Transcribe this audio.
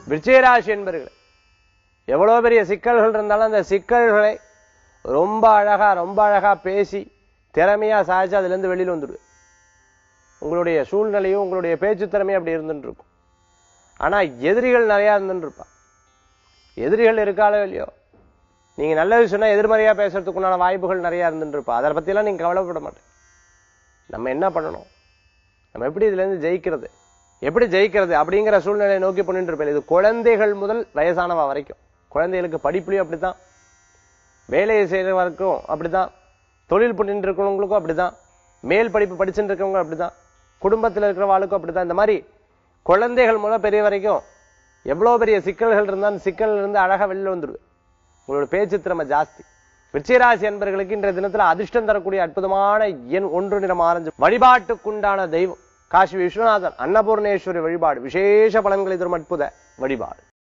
விருச்சிகராசி என்பர்களே எவ்வளவு பெரிய சிக்கல்கள் இருந்தாலும் அந்த சிக்கல்களை ரொம்ப அழகா ரொம்ப அழகா பேசி திறமையா சாதிச்சு அதுல இருந்து வெளியில வந்துடுது உங்களுடைய சூழ்நிலையும் உங்களுடைய பேச்சு திறமையும் அப்படி இருந்துட்டு இருக்கும் ஆனா எதிரிகள் நிறைய இருந்துட்டு இருப்பா எதிரிகள் இருக்காளோ இல்லையோ நீங்க நல்லது சொன்னா எதிர்மறையா பேசுறதுக்கு உண்டான வாய்ப்புகள் நிறைய இருந்துட்டு இருப்பா அதை பத்தியெல்லாம் நீங்க கவலைப்பட மாட்டேன் நம்ம என்ன பண்ணணும் நம்ம எப்படி இதுல இருந்து ஜெயிக்கிறது எப்படி ஜெயிக்கிறது அப்படிங்கிற சூழ்நிலையை நோக்கி பண்ணிட்டு இருப்பேன் இது குழந்தைகள் முதல் வயசானவா வரைக்கும் குழந்தைகளுக்கு படிப்புலயும் அப்படித்தான் வேலையை செய்யறவருக்கும் அப்படிதான் தொழில் பண்ணிட்டு இருக்கிறவங்களுக்கும் அப்படிதான் மேல் படிப்பு படிச்சுட்டு இருக்கவங்க அப்படிதான் குடும்பத்துல இருக்கிறவாளுக்கும் அப்படிதான் இந்த மாதிரி குழந்தைகள் முதல் பெரிய வரைக்கும் எவ்வளவு பெரிய சிக்கல்கள் இருந்தா அந்த சிக்கல்ல இருந்து அழகா வெளில வந்துடுது உங்களோட பேச்சு திறமை ஜாஸ்தி விருச்சிகராசி என்பர்களுக்கு இன்றைய தினத்துல அதிர்ஷ்டம் தரக்கூடிய அற்புதமான எண் ஒன்று நிறம் ஆரஞ்சு வழிபாட்டுக்குண்டான தெய்வம் காசி விஸ்வநாதன் அன்னபூர்ணேஸ்வரி வழிபாடு விசேஷ பலன்களை தரும் அற்புத வழிபாடு